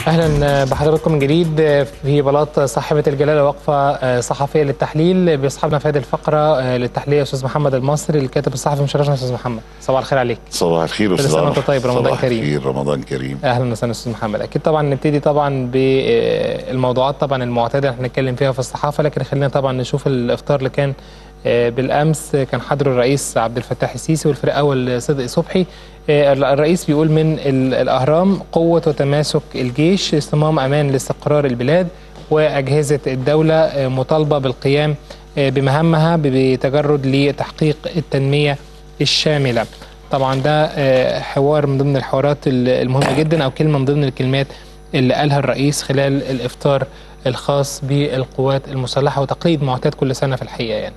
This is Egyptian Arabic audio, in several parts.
اهلا بحضراتكم من جديد في بلاط صاحبه الجلاله وقفه صحفيه للتحليل بيصحبنا في هذه الفقره للتحليل استاذ محمد المصري الكاتب الصحفي مشرفنا استاذ محمد صباح الخير عليك صباح الخير كل استاذ سنه وانت عمرو. طيب رمضان صباح كريم الخير رمضان كريم اهلا وسهلا استاذ محمد اكيد طبعا نبتدي طبعا بالموضوعات طبعا المعتاده اللي هنتكلم فيها في الصحافه لكن خلينا طبعا نشوف الافطار اللي كان آه، بالامس كان حضره الرئيس عبد الفتاح السيسي والفريق اول صدق صبحي آه، الرئيس بيقول من ال- الاهرام قوه وتماسك الجيش صمام امان لاستقرار البلاد واجهزه الدوله آه، مطالبه بالقيام آه، بمهامها بتجرد لتحقيق التنميه الشامله طبعا ده آه، حوار من ضمن الحوارات ال- المهمه جدا او كلمه من ضمن الكلمات اللي قالها الرئيس خلال الافطار الخاص بالقوات المسلحه وتقليد معتاد كل سنه في الحقيقه يعني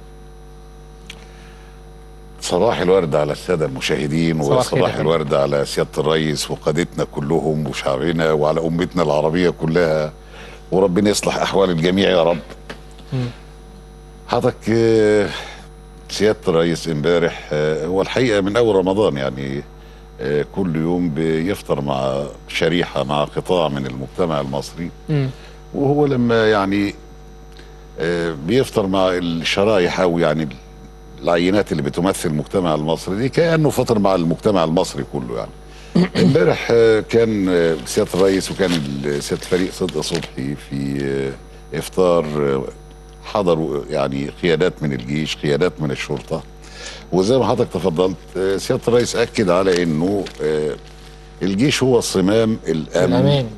صباح الورد على الساده المشاهدين صباح الخير يا وصباح فندم. الورد على سياده الرئيس وقادتنا كلهم وشعبنا وعلى امتنا العربيه كلها وربنا يصلح احوال الجميع يا رب مم. حضرتك آه، سياده الرئيس امبارح آه، هو الحقيقه من اول رمضان يعني آه، كل يوم بيفطر مع شريحه مع قطاع من المجتمع المصري مم. وهو لما يعني آه، بيفطر مع الشرايح او يعني العينات اللي بتمثل المجتمع المصري دي كانه فطر مع المجتمع المصري كله يعني امبارح آه، كان آه، سياده الرئيس وكان ال- سياده الفريق صدق صبحي في آه، افطار آه، حضروا يعني قيادات من الجيش قيادات من الشرطه وزي ما حضرتك تفضلت آه، سياده الرئيس اكد على انه آه، الجيش هو صمام الامن الامان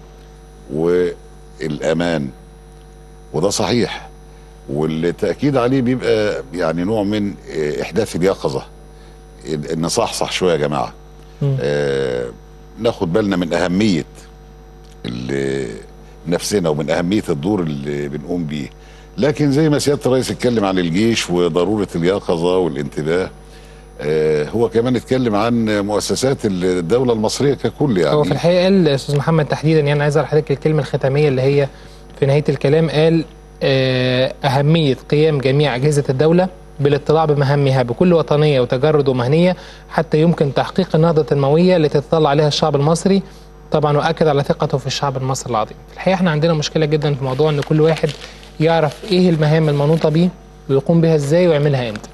والامان وده صحيح والتاكيد عليه بيبقى يعني نوع من آه، احداث اليقظه إن- نصحصح شويه يا جماعه مم. آه ناخد بالنا من اهميه ال- نفسنا ومن اهميه الدور اللي بنقوم بيه لكن زي ما سياده الرئيس اتكلم عن الجيش وضروره اليقظه والانتباه آه هو كمان اتكلم عن مؤسسات الدوله المصريه ككل يعني هو في الحقيقه قال استاذ محمد تحديدا يعني عايز اعرف حضرتك الكلمه الختاميه اللي هي في نهايه الكلام قال آه، اهميه قيام جميع اجهزه الدوله بالاطلاع بمهامها بكل وطنيه وتجرد ومهنيه حتى يمكن تحقيق النهضه التنمويه اللي تتطلع عليها الشعب المصري طبعا واكد على ثقته في الشعب المصري العظيم. في الحقيقه احنا عندنا مشكله جدا في موضوع ان كل واحد يعرف ايه المهام المنوطه بيه ويقوم بها ازاي ويعملها امتى.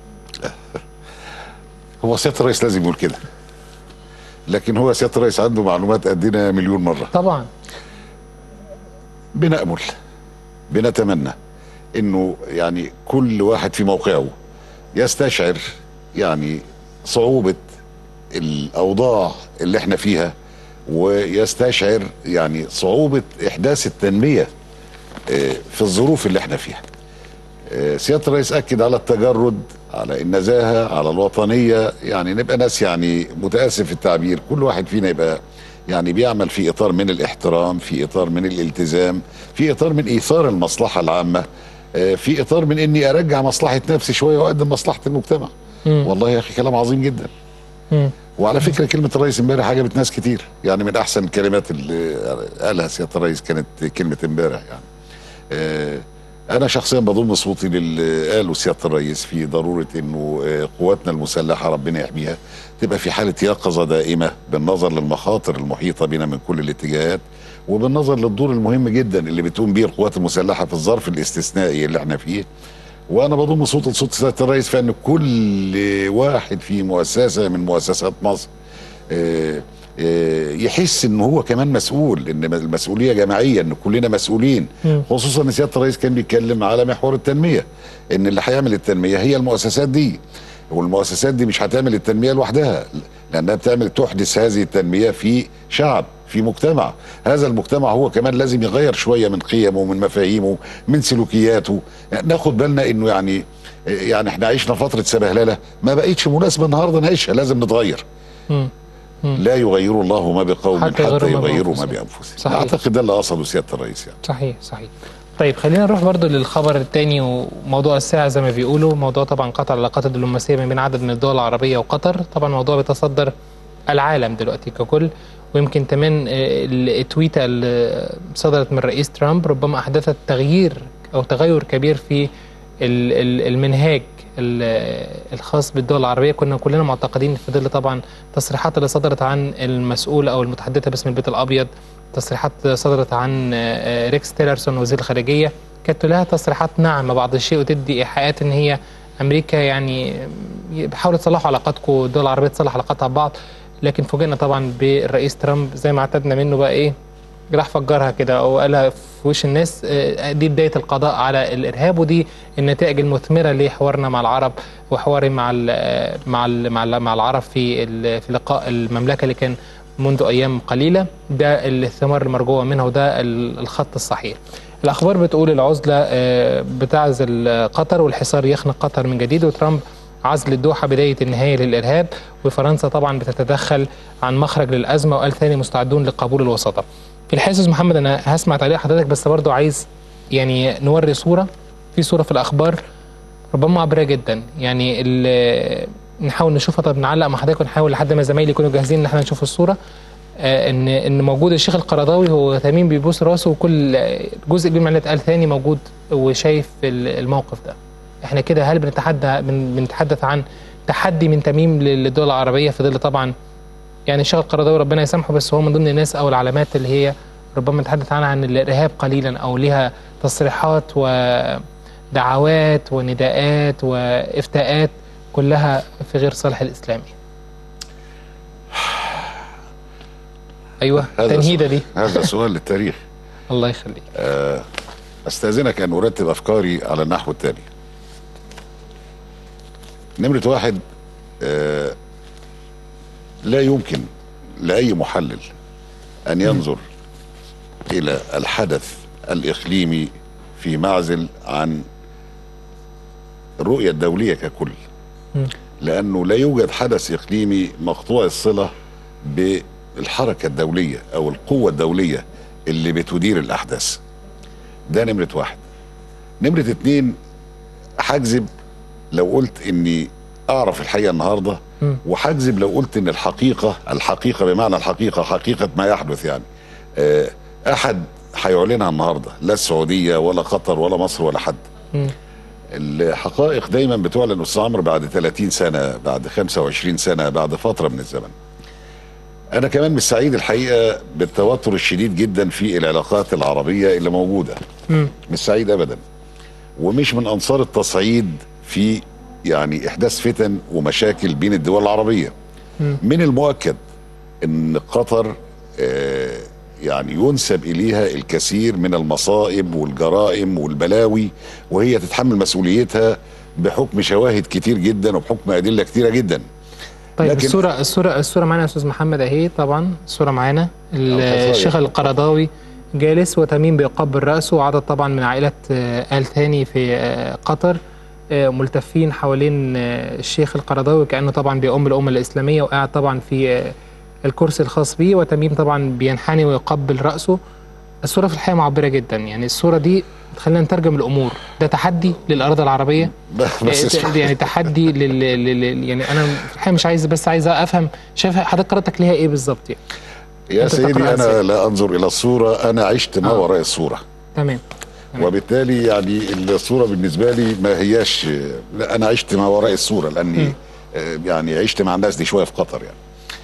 هو سياده الرئيس لازم يقول كده لكن هو سياده الرئيس عنده معلومات قدنا مليون مره طبعا بنأمل بنتمنى انه يعني كل واحد في موقعه يستشعر يعني صعوبة الاوضاع اللي احنا فيها ويستشعر يعني صعوبة احداث التنمية آه، في الظروف اللي احنا فيها آه، سيادة الرئيس اكد على التجرد على النزاهة على الوطنية يعني نبقى ناس يعني متأسف في التعبير كل واحد فينا يبقى يعني بيعمل في اطار من الاحترام في اطار من الالتزام في اطار من ايثار المصلحه العامه آه، في اطار من اني ارجع مصلحه نفسي شويه واقدم مصلحه المجتمع مم. والله يا اخي كلام عظيم جدا مم. وعلى فكره كلمه الرئيس امبارح عجبت ناس كتير يعني من احسن الكلمات اللي قالها سياده الرئيس كانت كلمه امبارح يعني آه، انا شخصيا بضم صوتي للي قاله سياده الرئيس في ضروره انه آه، قواتنا المسلحه ربنا يحميها تبقى في حاله يقظه دائمه بالنظر للمخاطر المحيطه بنا من كل الاتجاهات وبالنظر للدور المهم جدا اللي بتقوم به القوات المسلحه في الظرف الاستثنائي اللي احنا فيه وانا بضم صوت لصوت سياده الرئيس في ان كل واحد في مؤسسه من مؤسسات مصر آه، آه، يحس ان هو كمان مسؤول ان المسؤوليه جماعيه ان كلنا مسؤولين مم. خصوصا ان سياده الرئيس كان بيتكلم على محور التنميه ان اللي هيعمل التنميه هي المؤسسات دي والمؤسسات دي مش هتعمل التنميه لوحدها لانها بتعمل تحدث هذه التنميه في شعب في مجتمع هذا المجتمع هو كمان لازم يغير شويه من قيمه ومن مفاهيمه من سلوكياته ناخد بالنا انه يعني يعني احنا عشنا فتره سبهلله ما بقتش مناسبه النهارده نعيشها لازم نتغير مم. مم. لا يغير الله ما بقوم حتى حتى, يغيروا ما يغيروا ما بأنفسهم. بانفسهم صحيح. اعتقد ده اللي قصده سياده الرئيس يعني صحيح صحيح طيب خلينا نروح برضو للخبر الثاني وموضوع الساعة زي ما بيقولوا موضوع طبعا قطع العلاقات الدبلوماسية ما بين عدد من الدول العربية وقطر طبعا موضوع بيتصدر العالم دلوقتي ككل ويمكن كمان آه، التويتة اللي صدرت من رئيس ترامب ربما أحدثت تغيير أو تغير كبير في ال- ال- المنهاج ال- الخاص بالدول العربية كنا كلنا معتقدين في ظل طبعا تصريحات اللي صدرت عن المسؤولة أو المتحدثة باسم البيت الأبيض تصريحات صدرت عن آه، ريكس تيلرسون وزير الخارجيه كانت لها تصريحات ناعمه بعض الشيء وتدي ايحاءات ان هي امريكا يعني بحاولوا تصلحوا علاقاتكم الدول العربيه تصلح علاقاتها ببعض لكن فوجئنا طبعا بالرئيس ترامب زي ما اعتدنا منه بقى ايه راح فجرها كده وقالها في وش الناس آه، دي بدايه القضاء على الارهاب ودي النتائج المثمره لحوارنا مع العرب وحواري مع ال مع ال مع, ال مع العرب في ال- في لقاء المملكه اللي كان منذ ايام قليله ده الثمار المرجوه منها وده ال- الخط الصحيح. الاخبار بتقول العزله آه، بتعزل قطر والحصار يخنق قطر من جديد وترامب عزل الدوحه بدايه النهايه للارهاب وفرنسا طبعا بتتدخل عن مخرج للازمه وقال ثاني مستعدون لقبول الوساطه. في الحقيقه يا استاذ محمد انا هسمع تعليق حضرتك بس برضو عايز يعني نوري صوره في صوره في الاخبار ربما معبره جدا يعني ال- نحاول نشوفها طب نعلق مع حضرتك ونحاول لحد ما زمايلي يكونوا جاهزين ان احنا نشوف الصوره آه، ان ان موجود الشيخ القرضاوي هو تميم بيبوس راسه وكل آه، جزء كبير من اللي اتقال ثاني موجود وشايف ال- الموقف ده احنا كده هل بنتحدى بن- بنتحدث عن تحدي من تميم لل- للدول العربيه في ظل طبعا يعني الشيخ القرضاوي ربنا يسامحه بس هو من ضمن الناس او العلامات اللي هي ربما نتحدث عنها عن الارهاب قليلا او لها تصريحات ودعوات ونداءات وافتاءات كلها في غير صالح الاسلامي. ايوه هذا تنهيده دي هذا سؤال للتاريخ الله يخليك. استاذنك ان ارتب افكاري على النحو التالي نمرة واحد آه لا يمكن لأي محلل أن ينظر إلى الحدث الإقليمي في معزل عن الرؤية الدولية ككل مم. لأنه لا يوجد حدث إقليمي مقطوع الصلة بالحركة الدولية أو القوة الدولية اللي بتدير الأحداث ده نمرة واحد نمرة اتنين هكذب لو قلت اني اعرف الحقيقة النهاردة مم. وهكذب لو قلت ان الحقيقة الحقيقة بمعنى الحقيقة حقيقة ما يحدث يعني آه، احد هيعلنها النهاردة لا السعودية ولا قطر ولا مصر ولا حد مم. الحقائق دايما بتعلن استاذ عمرو بعد 30 سنه بعد 25 سنه بعد فتره من الزمن. انا كمان مش سعيد الحقيقه بالتوتر الشديد جدا في العلاقات العربيه اللي موجوده. مم. مش سعيد ابدا. ومش من انصار التصعيد في يعني احداث فتن ومشاكل بين الدول العربيه. مم. من المؤكد ان قطر آه، يعني ينسب اليها الكثير من المصائب والجرائم والبلاوي وهي تتحمل مسؤوليتها بحكم شواهد كتير جدا وبحكم ادله كتيره جدا طيب لكن- الصوره الصوره الصوره معانا يا استاذ محمد اهي طبعا الصوره معانا القضايا. الشيخ القرضاوي جالس وتميم بيقبل راسه وعدد طبعا من عائله آه، ال ثاني في آه، قطر آه، ملتفين حوالين آه، الشيخ القرضاوي كانه طبعا بيؤم الامه الاسلاميه وقاعد طبعا في آه، الكرسي الخاص بيه وتميم طبعا بينحني ويقبل راسه الصوره في الحقيقه معبره جدا يعني الصوره دي خلينا نترجم الامور ده تحدي للاراضي العربيه بس آه، يعني تحدي لل... لل... يعني انا في الحقيقه مش عايز بس عايز افهم شايف حضرتك قراءتك ليها ايه بالظبط يعني يا أنت سيدي تقرأ انا إزاي؟ لا انظر الى الصوره انا عشت ما آه. وراء الصوره تمام تمام. وبالتالي يعني الصوره بالنسبه لي ما هياش لا انا عشت ما وراء الصوره لاني مم. آه، يعني عشت مع الناس دي شويه في قطر يعني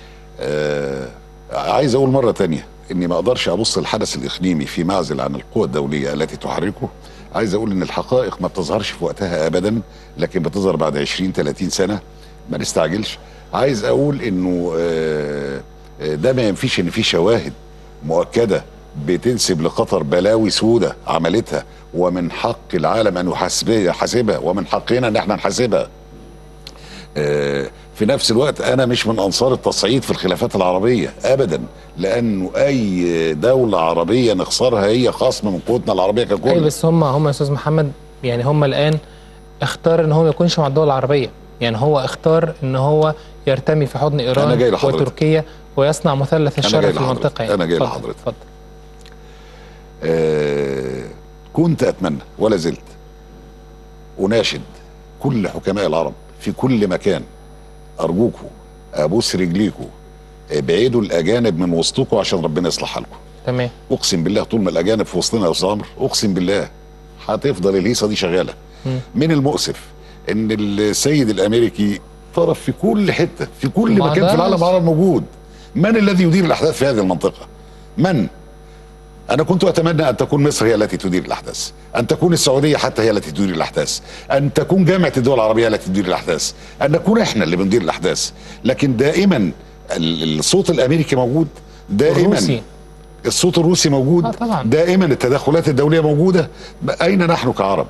آه، عايز اقول مره تانية اني ما اقدرش ابص الحدث الاقليمي في معزل عن القوى الدوليه التي تحركه عايز اقول ان الحقائق ما بتظهرش في وقتها ابدا لكن بتظهر بعد 20 30 سنه ما نستعجلش عايز اقول انه آه، آه، ده ما ينفيش ان في شواهد مؤكده بتنسب لقطر بلاوي سودة عملتها ومن حق العالم ان يحاسبها يحاسبها ومن حقنا ان احنا نحاسبها آه، في نفس الوقت انا مش من انصار التصعيد في الخلافات العربيه ابدا لانه اي دوله عربيه نخسرها هي خصم من قوتنا العربيه ايوه ككل بس هم هم يا استاذ محمد يعني هم الان اختار ان هو ما يكونش مع الدول العربيه يعني هو اختار ان هو يرتمي في حضن أنا ايران جاي لحضرتك. وتركيا ويصنع مثلث أنا الشر جاي في لحضرتك. المنطقه يعني. أنا جاي اتفضل، لحضرتك. اتفضل آه، كنت اتمنى ولا زلت اناشد كل حكماء العرب في كل مكان ارجوكوا ابوس رجليكوا ابعدوا الاجانب من وسطكم عشان ربنا يصلح حالكم تمام اقسم بالله طول ما الاجانب في وسطنا يا استاذ عمرو اقسم بالله هتفضل الهيصه دي شغاله مم. من المؤسف ان السيد الامريكي طرف في كل حته في كل ما مكان ده في العالم العربي موجود من الذي يدير الاحداث في هذه المنطقه من انا كنت اتمنى ان تكون مصر هي التي تدير الاحداث ان تكون السعوديه حتى هي التي تدير الاحداث ان تكون جامعه الدول العربيه التي تدير الاحداث ان نكون احنا اللي بندير الاحداث لكن دائما ال- الصوت الامريكي موجود دائما الروسي. الصوت الروسي موجود آه طبعاً. دائما التدخلات الدوليه موجوده اين نحن كعرب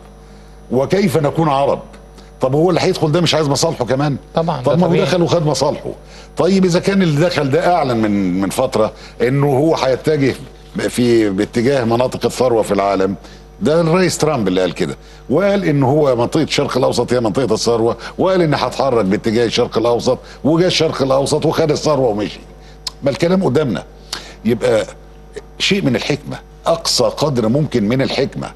وكيف نكون عرب طب هو اللي هيدخل ده مش عايز مصالحه كمان طبعاً، طب ده ما هو طبيعي. دخل وخد مصالحه طيب اذا كان اللي دخل ده اعلن من من فتره انه هو هيتجه في باتجاه مناطق الثروه في العالم ده الرئيس ترامب اللي قال كده وقال ان هو منطقه الشرق الاوسط هي منطقه الثروه وقال ان هتحرك باتجاه الشرق الاوسط وجا الشرق الاوسط وخد الثروه ومشي ما الكلام قدامنا يبقى شيء من الحكمه اقصى قدر ممكن من الحكمه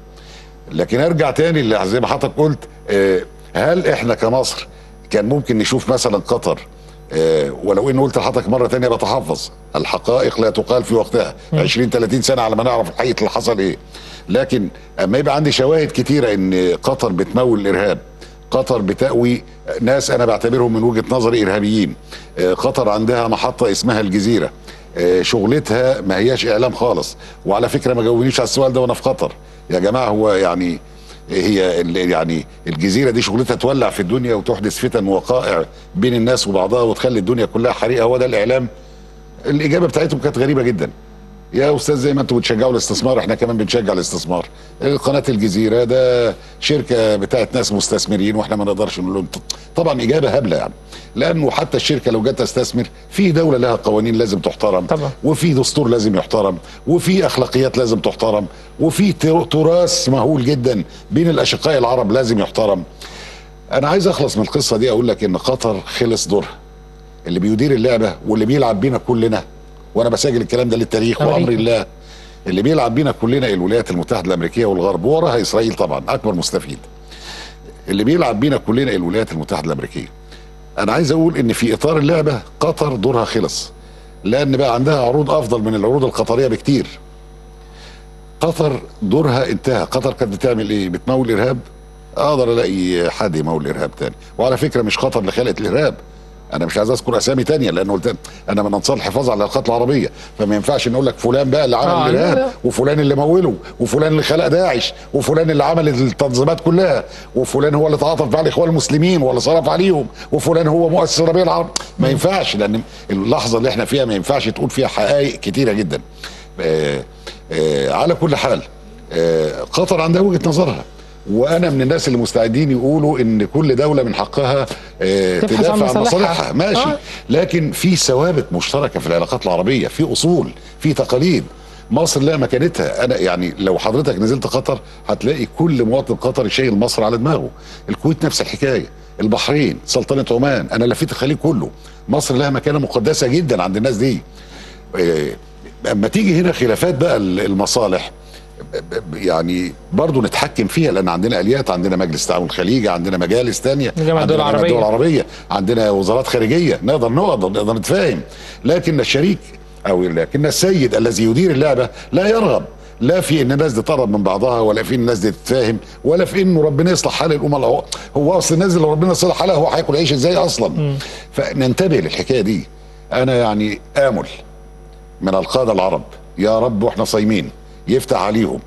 لكن ارجع تاني اللي زي ما حضرتك قلت آه، هل احنا كمصر كان ممكن نشوف مثلا قطر آه، ولو ان قلت لحضرتك مره تانية بتحفظ الحقائق لا تقال في وقتها 20 30 سنه على ما نعرف الحقيقه اللي حصل ايه لكن اما يبقى عندي شواهد كتيره ان قطر بتمول الارهاب قطر بتأوي ناس انا بعتبرهم من وجهه نظري ارهابيين آه، قطر عندها محطه اسمها الجزيره آه، شغلتها ما هياش اعلام خالص وعلى فكره ما جاوبنيش على السؤال ده وانا في قطر يا جماعه هو يعني هي ال- يعني الجزيره دي شغلتها تولع في الدنيا وتحدث فتن ووقائع بين الناس وبعضها وتخلي الدنيا كلها حريقه هو ده الاعلام الاجابه بتاعتهم كانت غريبه جدا يا استاذ زي ما انتم بتشجعوا الاستثمار احنا كمان بنشجع الاستثمار قناه الجزيره ده شركه بتاعت ناس مستثمرين واحنا ما نقدرش نقول لهم طبعا اجابه هبله يعني لانه حتى الشركه لو جت تستثمر في دوله لها قوانين لازم تحترم طبعا. وفي دستور لازم يحترم وفي اخلاقيات لازم تحترم وفي تر- تراث مهول جدا بين الاشقاء العرب لازم يحترم انا عايز اخلص من القصه دي اقول لك ان قطر خلص دورها اللي بيدير اللعبه واللي بيلعب بينا كلنا وانا بسجل الكلام ده للتاريخ أمريكا. وامر الله اللي بيلعب بينا كلنا الولايات المتحده الامريكيه والغرب وراها اسرائيل طبعا اكبر مستفيد اللي بيلعب بينا كلنا الولايات المتحده الامريكيه انا عايز اقول ان في اطار اللعبه قطر دورها خلص لان بقى عندها عروض افضل من العروض القطريه بكتير قطر دورها انتهى قطر كانت بتعمل ايه بتمول الارهاب اقدر الاقي حد يمول الارهاب تاني وعلى فكره مش قطر اللي خلقت الارهاب انا مش عايز اذكر اسامي تانية لانه قلت انا من انصار الحفاظ على العلاقات العربيه فما ينفعش نقول لك فلان بقى اللي عمل آه، لا، لا. الارهاب وفلان اللي موله وفلان اللي خلق داعش وفلان اللي عمل التنظيمات كلها وفلان هو اللي تعاطف مع الاخوان المسلمين واللي صرف عليهم وفلان هو مؤسس الربيع العربي ما ينفعش لان اللحظه اللي احنا فيها ما ينفعش تقول فيها حقائق كتيره جدا آه آه على كل حال آه قطر عندها وجهه نظرها وانا من الناس اللي مستعدين يقولوا ان كل دوله من حقها آه تبحث عن تدافع عن مصالحها. مصالحها ماشي آه. لكن في ثوابت مشتركه في العلاقات العربيه في اصول في تقاليد مصر لها مكانتها انا يعني لو حضرتك نزلت قطر هتلاقي كل مواطن قطري شايل مصر على دماغه الكويت نفس الحكايه البحرين سلطنه عمان انا لفيت الخليج كله مصر لها مكانه مقدسه جدا عند الناس دي إيه، اما تيجي هنا خلافات بقى المصالح ب- ب- يعني برضه نتحكم فيها لان عندنا اليات عندنا مجلس تعاون الخليجي عندنا مجالس تانية جامعة الدول عندنا العربية. الدول العربيه عندنا وزارات خارجيه نقدر نقدر نقدر نتفاهم لكن الشريك او لكن السيد الذي يدير اللعبه لا يرغب لا في ان الناس دي تقرب من بعضها ولا في ان الناس دي تتفاهم ولا في انه ربنا يصلح حال الامه هو هو اصل الناس اللي ربنا يصلح حالها هو هياكل عيش ازاي اصلا فننتبه للحكايه دي انا يعني امل من القاده العرب يا رب واحنا صايمين يفتح عليهم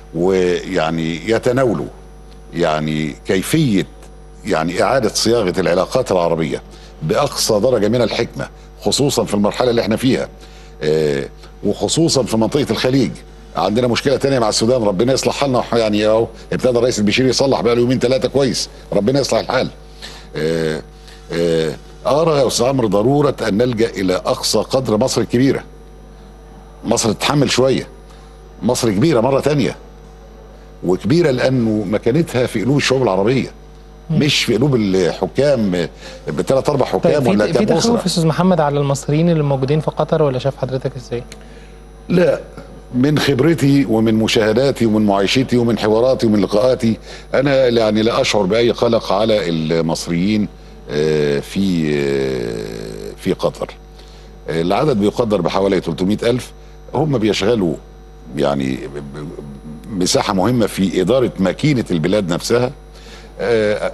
ويعني يتناولوا يعني كيفيه يعني اعاده صياغه العلاقات العربيه باقصى درجه من الحكمه خصوصا في المرحله اللي احنا فيها آه، وخصوصا في منطقه الخليج عندنا مشكله تانية مع السودان ربنا يصلح حالنا يعني اهو ابتدى الرئيس البشير يصلح بقى له يومين ثلاثه كويس ربنا يصلح الحال آه، آه، ارى يا استاذ عمرو ضروره ان نلجا الى اقصى قدر مصر الكبيره مصر تتحمل شويه مصر كبيره مره تانية وكبيره لانه مكانتها في قلوب الشعوب العربيه مش في قلوب الحكام بثلاث اربع حكام طيب ولا في, في كام تخوف اسره استاذ محمد على المصريين اللي موجودين في قطر ولا شاف حضرتك ازاي؟ لا من خبرتي ومن مشاهداتي ومن معايشتي ومن حواراتي ومن لقاءاتي انا يعني لا اشعر باي قلق على المصريين آه، في آه، في قطر آه، العدد بيقدر بحوالي 300 ألف هم بيشغلوا يعني ب- ب- مساحة مهمة في إدارة ماكينة البلاد نفسها آه،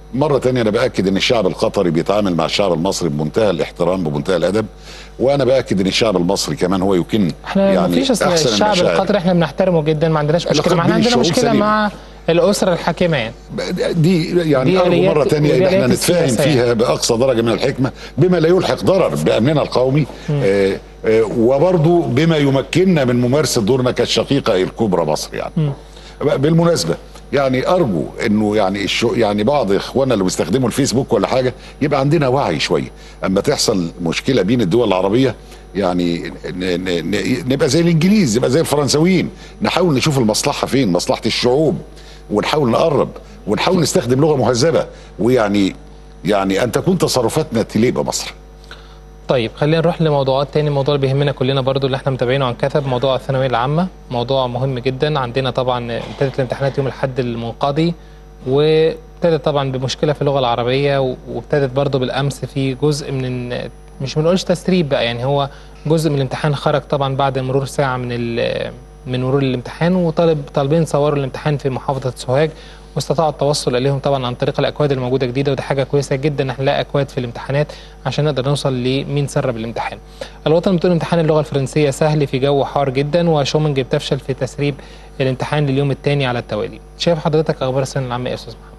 مرة تانية أنا بأكد إن الشعب القطري بيتعامل مع الشعب المصري بمنتهى الاحترام بمنتهى الأدب وأنا بأكد إن الشعب المصري كمان هو يمكن احنا يعني مفيش اصل أحسن الشعب المشاعر. القطري احنا بنحترمه جدا ما عندناش مشكله العلاقات ما احنا بين عندنا الشعوب مشكله سليمة. مع الاسره الحاكمه يعني دي يعني دي أرجو آليات- مرة تانية إن ودي احنا آليات نتفاهم السياسة فيها بأقصى درجة من الحكمة بما لا يلحق ضرر بأمننا القومي آه آه وبرضو بما يمكننا من ممارسة دورنا كالشقيقة الكبرى مصر يعني بالمناسبة يعني أرجو إنه يعني الشو يعني بعض إخواننا اللي بيستخدموا الفيسبوك ولا حاجة يبقى عندنا وعي شوية أما تحصل مشكلة بين الدول العربية يعني ن- ن- ن- نبقى زي الإنجليز نبقى زي الفرنساويين نحاول نشوف المصلحة فين مصلحة الشعوب ونحاول نقرب ونحاول نستخدم لغة مهذبة ويعني يعني أن تكون تصرفاتنا تليق بمصر طيب خلينا نروح لموضوعات تاني الموضوع اللي بيهمنا كلنا برضو اللي احنا متابعينه عن كثب موضوع الثانويه العامه موضوع مهم جدا عندنا طبعا ابتدت الامتحانات يوم الاحد المنقضي وابتدت طبعا بمشكله في اللغه العربيه و- وابتدت برضو بالامس في جزء من ال- مش بنقولش تسريب بقى يعني هو جزء من الامتحان خرج طبعا بعد مرور ساعه من ال- من مرور الامتحان وطالب طالبين صوروا الامتحان في محافظه سوهاج واستطاعوا التوصل اليهم طبعا عن طريق الاكواد الموجوده جديده ودي حاجه كويسه جدا ان احنا نلاقي اكواد في الامتحانات عشان نقدر نوصل لمين سرب الامتحان. الوطن بتقول امتحان اللغه الفرنسيه سهل في جو حار جدا وشومنج بتفشل في تسريب الامتحان لليوم الثاني على التوالي. شايف حضرتك اخبار الثانويه العامه ايه يا استاذ محمد؟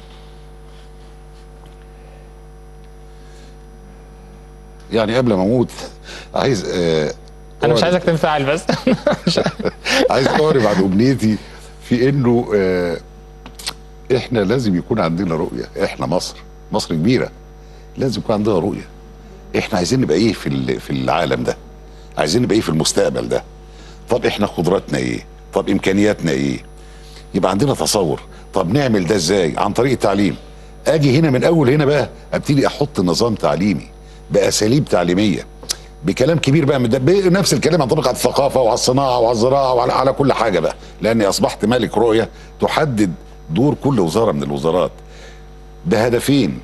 يعني قبل ما أموت عايز آه انا مش أعرف- عايزك تنفعل بس مش عايز اعرب عن امنيتي في انه آه احنا لازم يكون عندنا رؤيه احنا مصر مصر كبيره لازم يكون عندنا رؤيه احنا عايزين نبقى ايه في ال- في العالم ده عايزين نبقى ايه في المستقبل ده طب احنا قدراتنا ايه طب امكانياتنا ايه يبقى عندنا تصور طب نعمل ده ازاي عن طريق التعليم اجي هنا من اول هنا بقى ابتدي احط نظام تعليمي باساليب تعليميه بكلام كبير بقى من ده بنفس الكلام ينطبق على الثقافه وعلى الصناعه وعلى الزراعه وعلى على كل حاجه بقى لاني اصبحت مالك رؤيه تحدد دور كل وزاره من الوزارات بهدفين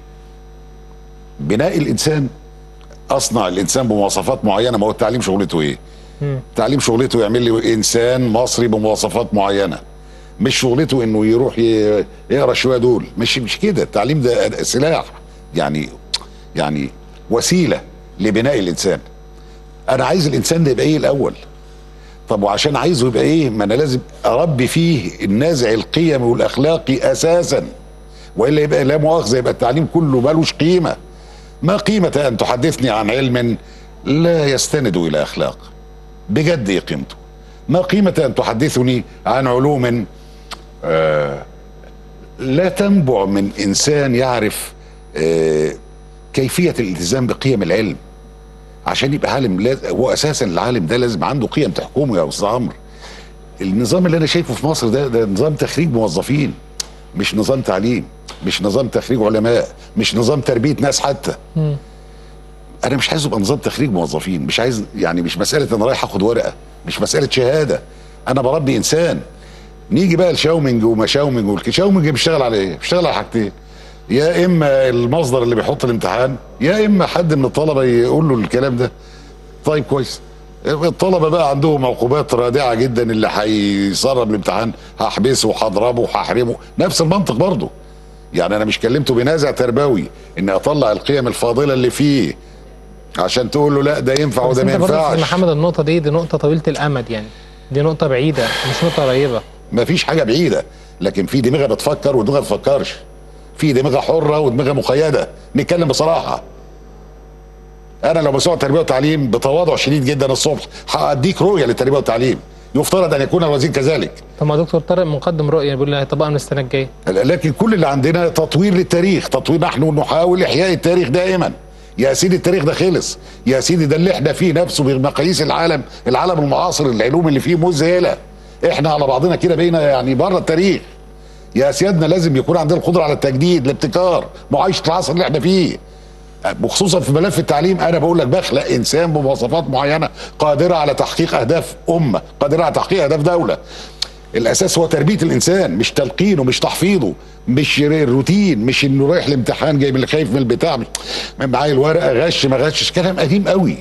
بناء الانسان اصنع الانسان بمواصفات معينه ما هو التعليم شغلته ايه؟ التعليم شغلته يعمل لي انسان مصري بمواصفات معينه مش شغلته انه يروح ي- يقرا شويه دول مش مش كده التعليم ده سلاح يعني يعني وسيله لبناء الانسان انا عايز الانسان ده يبقى ايه الاول طب وعشان عايزه يبقى ايه ما انا لازم اربي فيه النازع القيمي والاخلاقي اساسا والا يبقى لا مؤاخذه يبقى التعليم كله ملوش قيمه ما قيمه ان تحدثني عن علم لا يستند الى اخلاق بجد ايه قيمته ما قيمه ان تحدثني عن علوم آه لا تنبع من انسان يعرف آه كيفيه الالتزام بقيم العلم عشان يبقى عالم لاز... هو اساسا العالم ده لازم عنده قيم تحكمه يا استاذ عمرو النظام اللي انا شايفه في مصر ده ده نظام تخريج موظفين مش نظام تعليم مش نظام تخريج علماء مش نظام تربيه ناس حتى انا مش عايز ابقى نظام تخريج موظفين مش عايز يعني مش مساله انا رايح اخد ورقه مش مساله شهاده انا بربي انسان نيجي بقى الشاومنج وما شاومنج والشاومنج بيشتغل على ايه؟ بيشتغل على حاجتين يا اما المصدر اللي بيحط الامتحان يا اما حد من الطلبه يقول له الكلام ده طيب كويس الطلبه بقى عندهم عقوبات رادعه جدا اللي هيسرب الامتحان هحبسه وهضربه وهحرمه نفس المنطق برضه يعني انا مش كلمته بنازع تربوي ان اطلع القيم الفاضله اللي فيه عشان تقول له لا ده ينفع بس وده ما انت برضه يا ينفعش أستاذ محمد النقطه دي دي نقطه طويله الامد يعني دي نقطه بعيده مش نقطه قريبه ما فيش حاجه بعيده لكن في دماغها بتفكر ودماغها ما بتفكرش في دماغها حره ودماغها مقيده نتكلم بصراحه انا لو مسؤول تربيه وتعليم بتواضع شديد جدا الصبح هاديك رؤيه للتربيه والتعليم يفترض ان يكون الوزير كذلك طب ما دكتور طارق مقدم رؤيه بيقول لي هيطبقها من السنه الجايه لكن كل اللي عندنا تطوير للتاريخ تطوير نحن نحاول احياء التاريخ دائما يا سيدي التاريخ ده خلص يا سيدي ده اللي احنا فيه نفسه بمقاييس العالم العالم المعاصر العلوم اللي فيه مذهله احنا على بعضنا كده بقينا يعني بره التاريخ يا سيادنا لازم يكون عندنا القدره على التجديد الابتكار معايشه العصر اللي احنا فيه وخصوصا في ملف التعليم انا بقول لك بخلق انسان بمواصفات معينه قادره على تحقيق اهداف امه قادره على تحقيق اهداف دوله الاساس هو تربيه الانسان مش تلقينه مش تحفيظه مش روتين مش انه رايح الامتحان جاي من اللي خايف من البتاع معايا الورقه غش ما غشش كلام قديم قوي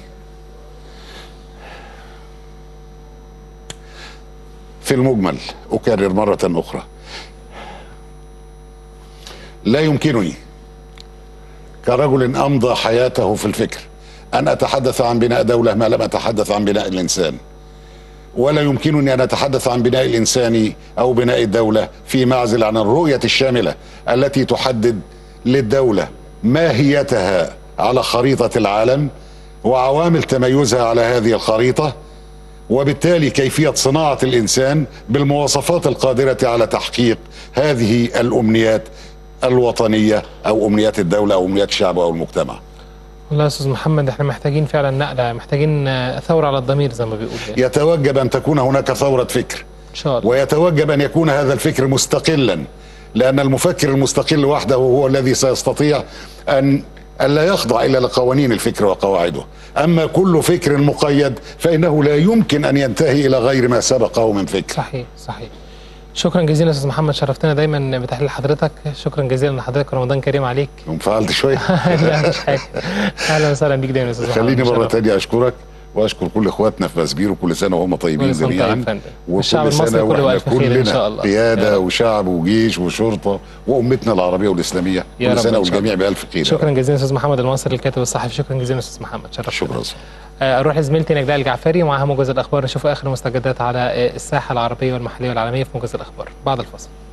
في المجمل اكرر مره اخرى لا يمكنني كرجل امضى حياته في الفكر ان اتحدث عن بناء دوله ما لم اتحدث عن بناء الانسان ولا يمكنني ان اتحدث عن بناء الانسان او بناء الدوله في معزل عن الرؤيه الشامله التي تحدد للدوله ماهيتها على خريطه العالم وعوامل تميزها على هذه الخريطه وبالتالي كيفيه صناعه الانسان بالمواصفات القادره على تحقيق هذه الامنيات الوطنيه او امنيات الدوله او امنيات الشعب او المجتمع. والله يا استاذ محمد احنا محتاجين فعلا نقله محتاجين آه، ثوره على الضمير زي ما بيقول يعني. يتوجب ان تكون هناك ثوره فكر ان شاء الله ويتوجب ان يكون هذا الفكر مستقلا لان المفكر المستقل وحده هو الذي سيستطيع ان الا يخضع الا لقوانين الفكر وقواعده اما كل فكر مقيد فانه لا يمكن ان ينتهي الى غير ما سبقه من فكر صحيح صحيح شكرا جزيلا يا استاذ محمد شرفتنا دايما بتحليل حضرتك شكرا جزيلا لحضرتك رمضان كريم عليك انفعلت شويه لا مش حاجه اهلا وسهلا بيك دايما يا استاذ محمد خليني مره شرف. تانية اشكرك واشكر كل اخواتنا في مسبير وكل سنه وهم طيبين كل سنة جميعا طيب فندم. والشعب المصري سنة كله وإحنا بألف خير إن كلنا شاء الله. يا قياده رب. وشعب وجيش وشرطه وامتنا العربيه والاسلاميه يا كل رب سنه إن شاء والجميع الله. بالف خير يا شكرا رب. جزيلا استاذ محمد المصري الكاتب الصحفي شكرا جزيلا استاذ محمد شرفتنا شكرا آه، اروح لزميلتي نجلاء الجعفري ومعاها موجز الاخبار نشوف اخر المستجدات على آه، الساحه العربيه والمحليه والعالميه في موجز الاخبار بعد الفاصل